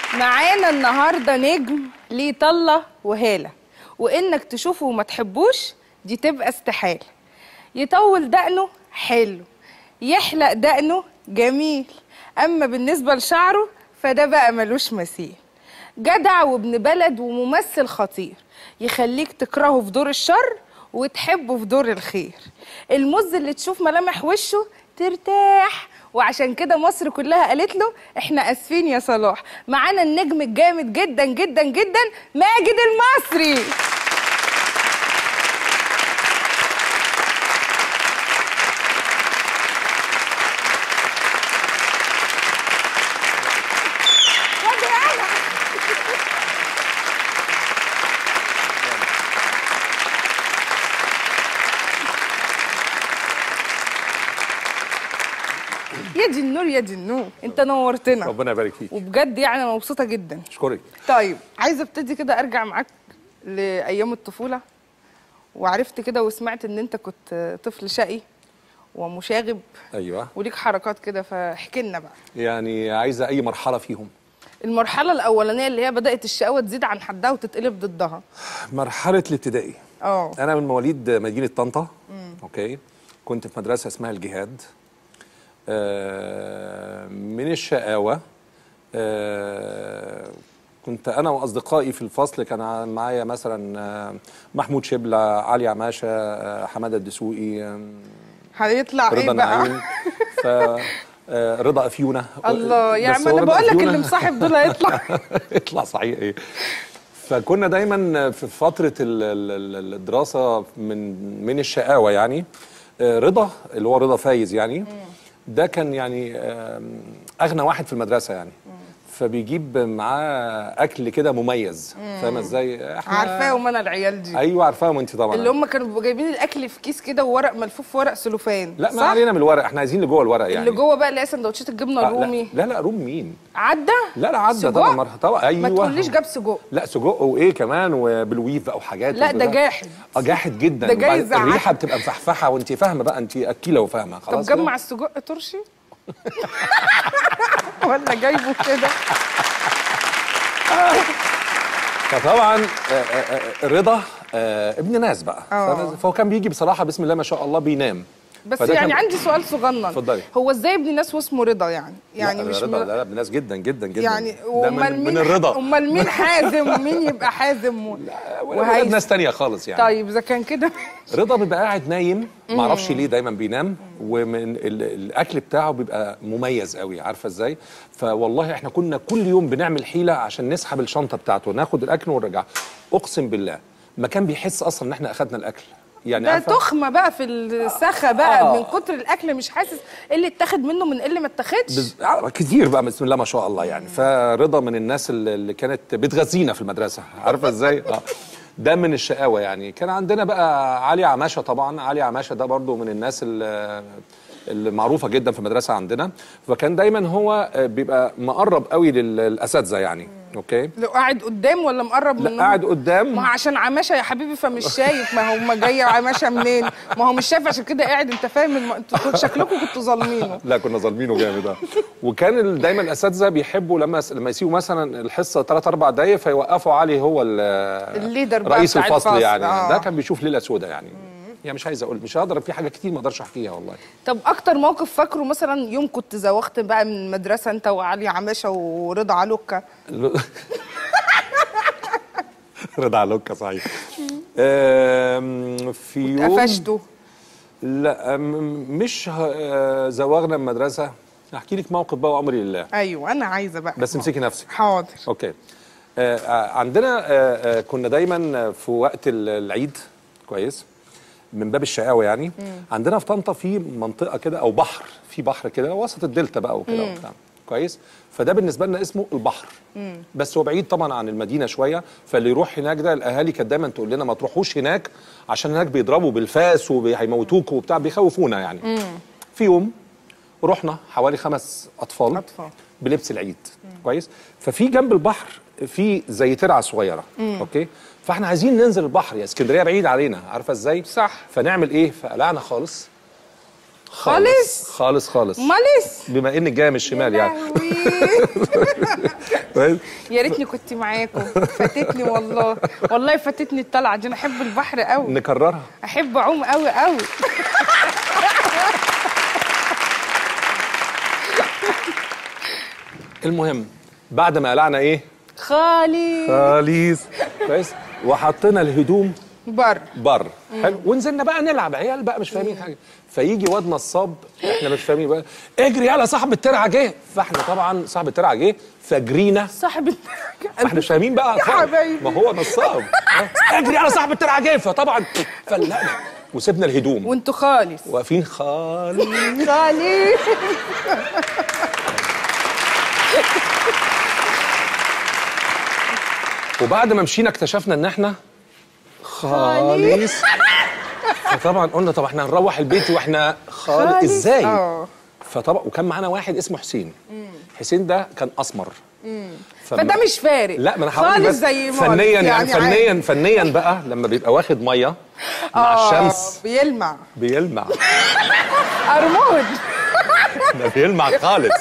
معانا النهارده نجم ليه طله وهاله وانك تشوفه وما تحبوش دي تبقى استحاله يطول دقنه حلو يحلق دقنه جميل اما بالنسبه لشعره فده بقى ملوش مثيل جدع وابن بلد وممثل خطير يخليك تكرهه في دور الشر وتحبه في دور الخير المز اللي تشوف ملامح وشه ترتاح وعشان كده مصر كلها قالت له احنا اسفين يا صلاح معانا النجم الجامد جدا جدا جدا ماجد المصري خد يلا. يا دي النور يا دي النور انت نورتنا ربنا يبارك فيك وبجد يعني انا مبسوطه جدا اشكرك طيب عايزه ابتدي كده ارجع معاك لايام الطفوله وعرفت كده وسمعت ان انت كنت طفل شقي ومشاغب ايوه وليك حركات كده فاحكي لنا بقى يعني عايزه اي مرحله فيهم المرحله الاولانيه اللي هي بدات الشقاوه تزيد عن حدها وتتقلب ضدها مرحله الابتدائي اه انا من مواليد مدينه طنطا اوكي كنت في مدرسه اسمها الجهاد آه، من الشقاوه آه، كنت انا واصدقائي في الفصل كان معايا مثلا آه، محمود شبله علي عماشه آه، حماده الدسوقي آه، هيطلع ايه رضا بقى نعيم ف آه، رضا افيونه الله يا بس عم هو انا رضا بقول لك أفيونة- اللي مصاحب دول هيطلع يطلع صحيح ايه فكنا دايما في فتره ال- ال- ال- الدراسه من من الشقاوه يعني آه، رضا اللي هو رضا فايز يعني ده كان يعني آم، اغنى واحد في المدرسه يعني فبيجيب معاه اكل كده مميز فاهمه ازاي احنا عارفاهم انا العيال دي ايوه عارفاهم انت طبعا اللي هم كانوا بيبقوا جايبين الاكل في كيس كده وورق ملفوف في ورق سلوفان لا ما صح؟ علينا من الورق احنا عايزين اللي جوه الورق يعني اللي جوه بقى اللي هي سندوتشات الجبنه آه، الرومي لا, لا لا روم مين عدى لا لا عدى سجق؟ طبعا مرة طبعا ايوه ما تقوليش جاب سجق لا سجق وايه كمان وبالويف بقى وحاجات لا، ده وبتاع. جاحد. اه جاحد جدا ده جاي وبعد- يزعل. الريحه بتبقى مفحفحه وانت فاهمه بقى انت اكيله وفاهمه طب خلاص جمع كده؟ السجق ترشي ولا جايبه كده فطبعا آه، آه، آه، رضا آه، ابن ناس بقى آه. فأنا- فهو كان بيجي بصراحه بسم الله ما شاء الله بينام بس فده يعني كان- عندي سؤال صغنن اتفضلي. هو ازاي ابن ناس واسمه رضا يعني يعني لا، مش رضا م- لا لا ابن ناس جدا جدا جدا يعني ده امال من, مين من الرضا امال مين حازم ومين يبقى حازم و... وهي وهيثم. ناس تانية خالص يعني طيب اذا كان كده رضا بيبقى قاعد نايم ما اعرفش ليه دايما بينام ومن ال- الاكل بتاعه بيبقى مميز قوي عارفه ازاي فوالله احنا كنا كل يوم بنعمل حيله عشان نسحب الشنطه بتاعته ناخد الاكل ونرجع اقسم بالله ما كان بيحس اصلا ان احنا اخدنا الاكل يعني ده عارفه تخمه بقى في السخه بقى آه. من كتر الاكل مش حاسس ايه اللي اتاخد منه من ايه اللي ما اتاخدش بز... آه، كتير بقى بسم الله ما شاء الله يعني فرضا من الناس اللي اللي كانت بتغذينا في المدرسه عارفه ازاي اه ده من الشقاوه يعني كان عندنا بقى علي عماشه طبعا علي عماشه ده برضو من الناس اللي المعروفه جدا في المدرسه عندنا فكان دايما هو آه، بيبقى مقرب قوي لل- للاساتذه يعني اوكي لو قاعد قدام ولا مقرب لا منهم قاعد قدام ما هو عشان عماشه يا حبيبي فمش شايف ما هو ما جايه عماشه منين ما هو مش شايف عشان كده قاعد انت فاهم الم... انتوا كنتوا شكلكم كنتوا ظالمينه لا كنا ظالمينه جامد اه وكان ال- دايما الاساتذه بيحبوا لما لما يسيبوا مثلا الحصه 3 4 دقائق فيوقفوا علي هو ال- الليدر بقى رئيس بتاع الفصل الفصل، يعني آه. ده كان بيشوف ليله سوداء يعني يعني مش عايز اقول مش هقدر في حاجه كتير ما اقدرش احكيها والله طب اكتر موقف فاكره مثلا يوم كنت زوغت بقى من المدرسه انت وعلي عماشه ورضا علوكه رضا علوكة صحيح آم، في يوم قفشته لا م- مش ه- آه، زوغنا من المدرسه احكي لك موقف بقى وامري لله ايوه انا عايزه بقى بس امسكي نفسك حاضر اوكي آه آه، عندنا آه آه كنا دايما في وقت ال- العيد كويس من باب الشقاوه يعني عندنا في طنطا في منطقه كده او بحر في بحر كده وسط الدلتا بقى وكده وبتاع كويس فده بالنسبه لنا اسمه البحر بس هو بعيد طبعا عن المدينه شويه فاللي يروح هناك ده الاهالي كانت دايما تقول لنا ما تروحوش هناك عشان هناك بيضربوا بالفاس وهيموتوكوا وبتاع بيخوفونا يعني في يوم رحنا حوالي خمس اطفال أطفال. بلبس العيد كويس ففي جنب البحر في زي ترعه صغيره اوكي فاحنا عايزين ننزل البحر يا اسكندريه بعيد علينا عارفه ازاي صح. فنعمل ايه فقلعنا خالص خالص خالص خالص مالس بما انك جايه من الشمال يعني كويس؟ يا ريتني كنت معاكم فاتتني والله والله فاتتني الطلعه دي انا احب البحر قوي نكررها احب اعوم قوي قوي المهم بعد ما قلعنا ايه خالي خالص كويس وحطينا الهدوم بر بر حلو ونزلنا بقى نلعب عيال بقى مش فاهمين حاجه فيجي واد نصاب احنا مش فاهمين بقى اجري يلا صاحب الترعه جه فاحنا طبعا صاحب الترعه جه فجرينا صاحب احنا مش فاهمين بقى يا حبايبي. ما هو نصاب اجري على صاحب الترعه جه فطبعا فلقنا وسيبنا الهدوم وانتوا خالص واقفين خالص خالي وبعد ما مشينا اكتشفنا ان احنا خالص فطبعا قلنا طب احنا هنروح البيت واحنا خالص خالص. ازاي اه. فطبعا وكان معانا واحد اسمه حسين حسين ده كان اسمر فما- فده مش فارق لا ما انا هقول خالص بس زي ما فنيا قلت، يعني, عادي. فنيا فنيا بقى لما بيبقى واخد ميه مع آه، الشمس بيلمع بيلمع قرموط ده بيلمع خالص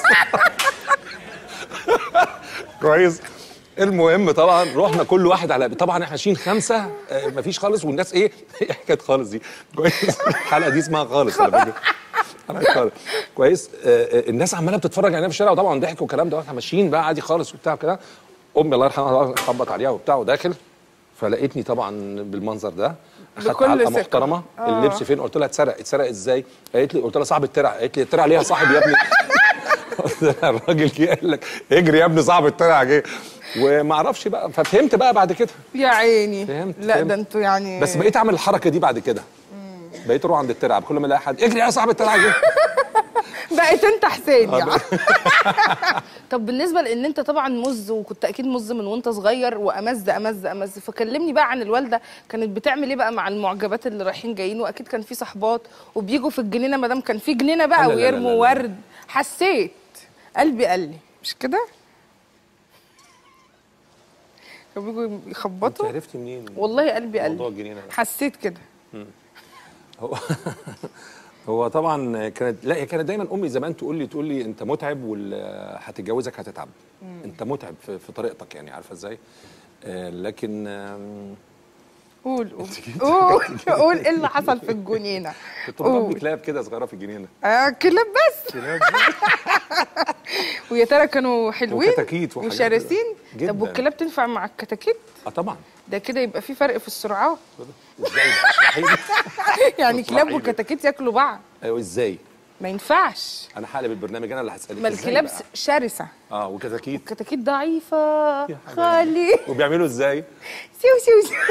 كويس المهم طبعا رحنا كل واحد على طبعا احنا ماشيين خمسه آه، مفيش خالص والناس ايه إيه حكايه خالص دي كويس الحلقه دي اسمها خالص على فكره حلقة خالص كويس آه، آه، الناس عماله بتتفرج علينا في الشارع وطبعا ضحك والكلام ده واحنا ماشيين بقى عادي خالص وبتاع كده امي الله يرحمها خبط عليها وبتاع وداخل فلقيتني طبعا بالمنظر ده اخدت بكل علقه ثقة. محترمه آه. اللبس فين قلت لها اتسرق اتسرق ازاي قالت لي قلت لها صاحب الترع قالت لي الترع ليها صاحب يا ابني قلت لها الراجل جه قال لك اجري يا ابني صاحب الترع جه وما اعرفش بقى ففهمت بقى بعد كده يا عيني فهمت، لا فهمت. ده انتوا يعني بس بقيت اعمل الحركه دي بعد كده بقيت اروح عند الترع كل ما الاقي حد اجري يا صاحب الترع جه بقيت انت حسين يعني طب بالنسبه لان انت طبعا مز وكنت اكيد مز من وانت صغير وامز امز امز فكلمني بقى عن الوالده كانت بتعمل ايه بقى مع المعجبات اللي رايحين جايين واكيد كان في صحبات وبيجوا في الجنينه ما دام كان في جنينه لا، بقى لا، لا، ويرموا لا، لا. ورد حسيت قلبي قال لي مش كده كانوا بيجوا انت يخبطوا عرفتي منين والله قلبي قال موضوع لي الجنينه ده حسيت كده هو هو طبعا كانت لا هي كانت دايما امي زمان تقول لي تقول لي انت متعب وهتتجوزك هتتعب انت متعب في, في طريقتك يعني عارفه ازاي آه لكن آم، قول قول قول قول ايه اللي حصل في الجنينه كنت بربي قول كلاب كده صغيره في الجنينه آه كلاب بس كلاب ويا ترى كانوا حلوين وكتاكيت وحاجات وشرسين كده. طب جداً. والكلاب تنفع مع الكتاكيت اه طبعا ده كده يبقى في فرق في السرعات ازاي بقى؟ اشرحي لي. يعني كلاب صحيح. وكتاكيت ياكلوا بعض ايوه ازاي ما ينفعش انا هقلب البرنامج انا اللي هسالك ما إزاي الكلاب بقى؟ شرسه اه وكتاكيت الكتاكيت ضعيفه يا حبايبي. خالي وبيعملوا ازاي سيو سيو سيو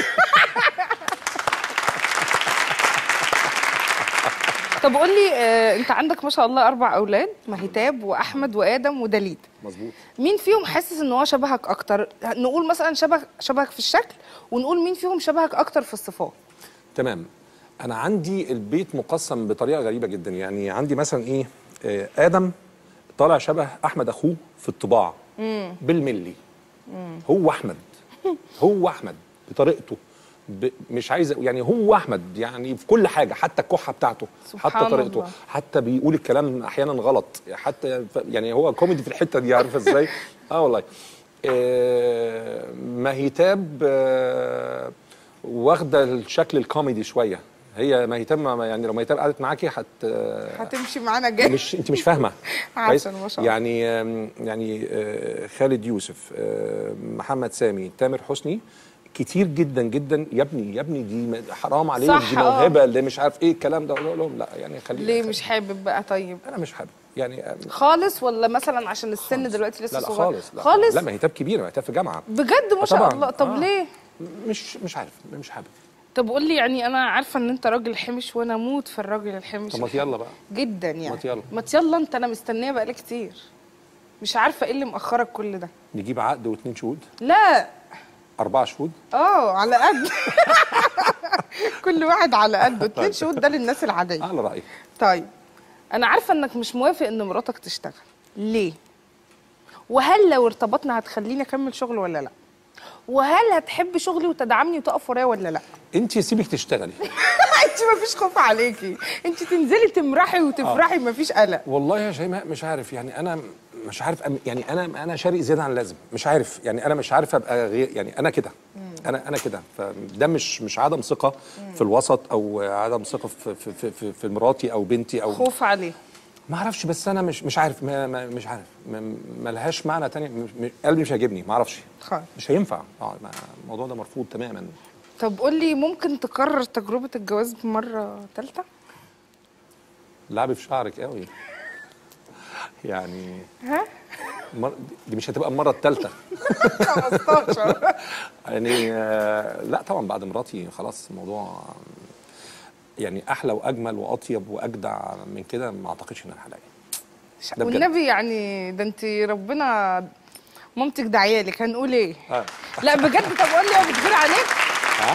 طب قول لي آه، انت عندك ما شاء الله اربع اولاد مهتاب واحمد وادم ودليد مظبوط مين فيهم حاسس ان هو شبهك اكتر نقول مثلا شبه شبهك في الشكل ونقول مين فيهم شبهك اكتر في الصفات تمام انا عندي البيت مقسم بطريقه غريبه جدا يعني عندي مثلا ايه آه، ادم طالع شبه احمد اخوه في الطباع بالملي هو احمد هو احمد بطريقته ب... مش عايز يعني هو احمد يعني في كل حاجه حتى الكحه بتاعته سبحان حتى طريقته الله. حتى بيقول الكلام احيانا غلط حتى ف- يعني هو كوميدي في الحته دي عارفه ازاي اه والله آه مهيتاب آه واخده الشكل الكوميدي شويه هي مهيتاب ما- يعني لو مهيتاب قعدت معاكي هت هتمشي معانا جاي مش انت مش فاهمه عسل ما شاء الله. يعني آم، يعني آه، خالد يوسف آه، محمد سامي تامر حسني كتير جدا جدا يا ابني يا ابني دي م- حرام عليك صح، دي آه. موهبه اللي مش عارف ايه الكلام ده اقول لهم لا يعني خلينا ليه خلينا. مش حابب بقى طيب انا مش حابب يعني آم، خالص ولا مثلا عشان السن دلوقتي لسه لا لا صغير خالص لا خالص لا مهيتاب كبيره مهيتاب في جامعه بجد ما شاء طبعاً. الله طب آه. ليه مش مش عارف مش حابب طب قول لي يعني انا عارفه ان انت راجل حمش وانا اموت في الراجل الحمش طب ما يلا بقى جدا يعني ما يلا. ما يلا انت انا مستنيه بقالي كتير مش عارفه ايه اللي مأخرك كل ده نجيب عقد واثنين شهود لا اربع شهود اه على قد كل واحد على قده اتنين شهود ده للناس العاديه على رايك طيب انا عارفه انك مش موافق ان مراتك تشتغل ليه وهل لو ارتبطنا هتخليني اكمل شغل ولا لا وهل هتحب شغلي وتدعمني وتقف ورايا ولا لا انت سيبك تشتغلي انت مفيش خوف عليكي انت تنزلي تمرحي وتفرحي مفيش قلق والله يا شيماء مش عارف يعني انا مش عارف أم- يعني انا انا شاري زياده عن اللازم مش عارف يعني انا مش عارف ابقى غير يعني انا كده انا انا كده فده مش مش عدم ثقه في الوسط او عدم ثقه في في في, في, في مراتي او بنتي او خوف عليه ما اعرفش بس انا مش مش عارف ما ما مش عارف ما ما لهاش معنى تاني مش- مش- قلبي مش هيجيبني ما اعرفش خالص مش هينفع اه ما- الموضوع ده مرفوض تماما طب قول لي ممكن تكرر تجربه الجواز بمره ثالثه لعبي في شعرك قوي يعني ها مر... دي مش هتبقى المره الثالثه 15 يعني آه، لا طبعا بعد مراتي خلاص الموضوع يعني احلى واجمل واطيب واجدع من كده ما اعتقدش ان انا هلاقي ده بجد. والنبي يعني ده انت ربنا مامتك دعيالك هنقول ايه آه. لا بجد طب قول لي هو بتغير عليك ها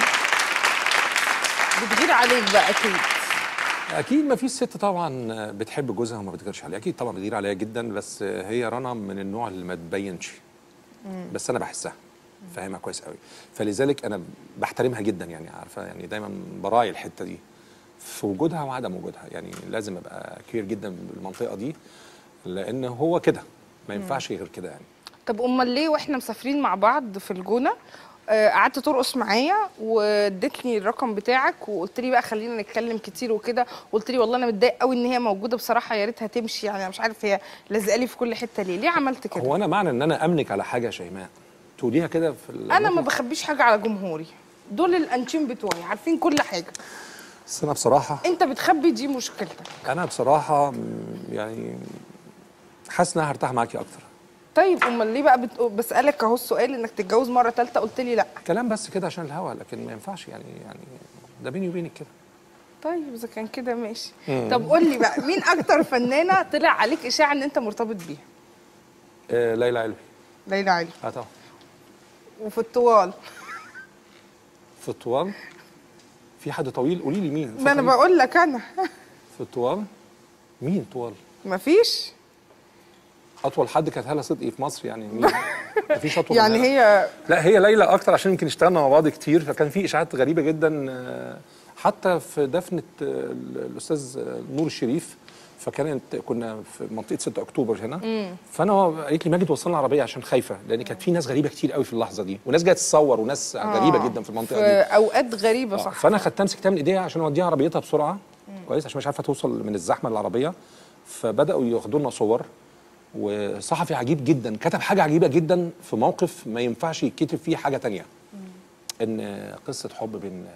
بتغير عليك بقى اكيد اكيد ما فيش ست طبعا بتحب جوزها وما بتغيرش عليه اكيد طبعا بتغير عليها جدا بس هي رنا من النوع اللي ما تبينش بس انا بحسها فاهمها كويس قوي فلذلك انا بحترمها جدا يعني عارفه يعني دايما براعي الحته دي في وجودها وعدم وجودها يعني لازم ابقى كبير جدا بالمنطقه دي لان هو كده ما ينفعش غير كده يعني طب امال ليه واحنا مسافرين مع بعض في الجونه آه، قعدت ترقص معايا واديتني الرقم بتاعك وقلت لي بقى خلينا نتكلم كتير وكده قلت لي والله انا متضايق قوي ان هي موجوده بصراحه يا ريتها تمشي يعني انا مش عارف هي لازقه لي في كل حته ليه ليه عملت كده هو انا معنى ان انا امنك على حاجه يا شيماء تقوليها كده في انا ما المطلق؟ بخبيش حاجه على جمهوري دول الانشين بتوعي عارفين كل حاجه بس انا بصراحه انت بتخبي دي مشكلتك انا بصراحه م، يعني حاسس ان انا هرتاح معاكي اكتر طيب امال ليه بقى بت... بسالك اهو السؤال انك تتجوز مره ثالثه قلت لي لا كلام بس كده عشان الهوا لكن ما ينفعش يعني يعني ده بيني وبينك كده طيب اذا كان كده ماشي طب قول لي بقى مين اكتر فنانه طلع عليك اشاعه ان انت مرتبط بيها آه ليلى علوي ليلى علي اه طبعا وفي الطوال في الطوال في حد طويل قولي لي مين ما انا بقول لك انا في الطوال مين طوال مفيش اطول حد كانت هاله صدقي في مصر يعني مين مفيش اطول يعني من هالة. هي لا هي ليلى اكتر عشان يمكن اشتغلنا مع بعض كتير فكان في اشاعات غريبه جدا آه، حتى في دفنه آه، الاستاذ آه، نور الشريف فكانت كنا في منطقه 6 اكتوبر هنا فانا قالت لي ماجد وصلنا العربيه عشان خايفه لان كانت في ناس غريبه كتير قوي في اللحظه دي وناس جايه تتصور وناس غريبه جدا في المنطقه في دي اوقات غريبه آه، صح فانا خدتها مسكتها من ايديها عشان اوديها عربيتها بسرعه كويس عشان مش عارفه توصل من الزحمه للعربيه فبداوا ياخدوا لنا صور وصحفي عجيب جدا كتب حاجه عجيبه جدا في موقف ما ينفعش يتكتب فيه حاجه تانية ان قصه حب بين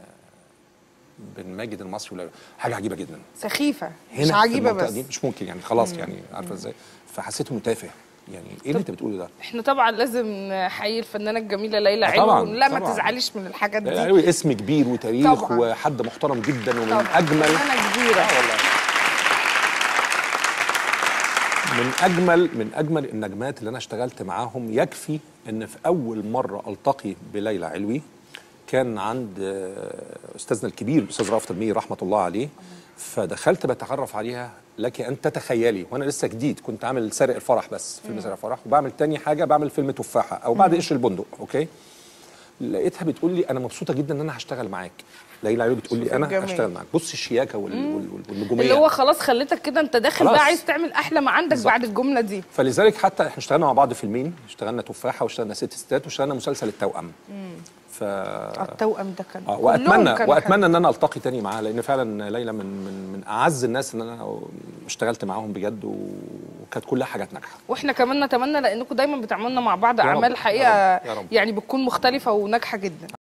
بين ماجد المصري ولا حاجه عجيبه جدا سخيفه هنا مش عجيبه في المنطقة بس دي مش ممكن يعني خلاص يعني عارفه ازاي فحسيته انه تافه يعني ايه اللي انت بتقوله ده احنا طبعا لازم نحيي الفنانه الجميله ليلى آه، طبعاً، علوي لا ما طبعاً. تزعليش من الحاجات لا، دي علوي اسم كبير وتاريخ طبعاً. وحد محترم جدا ومن طبعاً. اجمل فنانة كبيرة. آه والله من اجمل من اجمل النجمات اللي انا اشتغلت معاهم يكفي ان في اول مره التقي بليلى علوي كان عند آه، استاذنا الكبير الاستاذ رافت المي رحمه الله عليه فدخلت بتعرف عليها لك ان تتخيلي وانا لسه جديد كنت عامل سارق الفرح بس فيلم سارق الفرح وبعمل تاني حاجه بعمل فيلم تفاحه او بعد قشر البندق اوكي لقيتها بتقول لي انا مبسوطه جدا ان انا هشتغل معاك ليلى علوي بتقول لي شوف انا الجمال. هشتغل معاك بص الشياكه وال... وال... والنجوميه اللي هو خلاص خليتك كده انت داخل خلاص. بقى عايز تعمل احلى ما عندك بالظبط. بعد الجمله دي فلذلك حتى احنا اشتغلنا مع بعض فيلمين اشتغلنا تفاحه واشتغلنا ست ستات واشتغلنا مسلسل التوأم ف التوأم ده كان آه كلهم واتمنى كانوا واتمنى ان انا التقي تاني معاها لان فعلا ليلى من من من اعز الناس ان انا اشتغلت معاهم بجد وكانت كلها حاجات ناجحه واحنا كمان نتمنى لانكم دايما بتعملوا لنا مع بعض يا رب، اعمال يا حقيقه رب، يا رب. يعني بتكون مختلفه وناجحه جدا